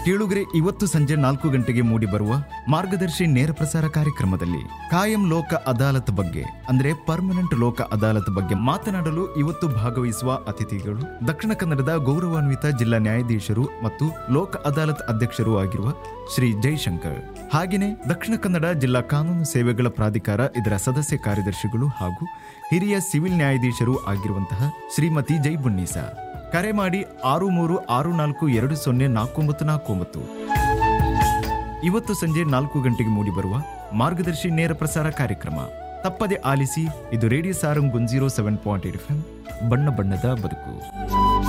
ಕೇಳುಗರೆ ಇವತ್ತು ಸಂಜೆ ನಾಲ್ಕು ಗಂಟೆಗೆ ಮೂಡಿಬರುವ ಮಾರ್ಗದರ್ಶಿ ನೇರ ಪ್ರಸಾರ ಕಾರ್ಯಕ್ರಮದಲ್ಲಿ ಕಾಯಂ ಲೋಕ ಅದಾಲತ್ ಬಗ್ಗೆ ಅಂದ್ರೆ ಪರ್ಮನೆಂಟ್ ಲೋಕ ಅದಾಲತ್ ಬಗ್ಗೆ ಮಾತನಾಡಲು ಇವತ್ತು ಭಾಗವಹಿಸುವ ಅತಿಥಿಗಳು ದಕ್ಷಿಣ ಕನ್ನಡದ ಗೌರವಾನ್ವಿತ ಜಿಲ್ಲಾ ನ್ಯಾಯಾಧೀಶರು ಮತ್ತು ಲೋಕ ಅದಾಲತ್ ಅಧ್ಯಕ್ಷರು ಆಗಿರುವ ಶ್ರೀ ಜೈಶಂಕರ್ ಹಾಗೆಯೇ ದಕ್ಷಿಣ ಕನ್ನಡ ಜಿಲ್ಲಾ ಕಾನೂನು ಸೇವೆಗಳ ಪ್ರಾಧಿಕಾರ ಇದರ ಸದಸ್ಯ ಕಾರ್ಯದರ್ಶಿಗಳು ಹಾಗೂ ಹಿರಿಯ ಸಿವಿಲ್ ನ್ಯಾಯಾಧೀಶರು ಆಗಿರುವಂತಹ ಶ್ರೀಮತಿ ಜೈ ಬುನ್ನೀಸಾ ಕರೆ ಮಾಡಿ ಆರು ಮೂರು ಆರು ನಾಲ್ಕು ಎರಡು ಸೊನ್ನೆ ನಾಲ್ಕು ಒಂಬತ್ತು ನಾಲ್ಕು ಒಂಬತ್ತು ಇವತ್ತು ಸಂಜೆ ನಾಲ್ಕು ಗಂಟೆಗೆ ಮೂಡಿಬರುವ ಮಾರ್ಗದರ್ಶಿ ನೇರ ಪ್ರಸಾರ ಕಾರ್ಯಕ್ರಮ ತಪ್ಪದೆ ಆಲಿಸಿ ಇದು ರೇಡಿಯೋ ಸಾರಂಗ್ ಗುಂಜೀರೋ ಸೆವೆನ್ ಪಾಯಿಂಟ್ ಏಟ್ ಎಫ್ ಬಣ್ಣ ಬಣ್ಣದ ಬದುಕು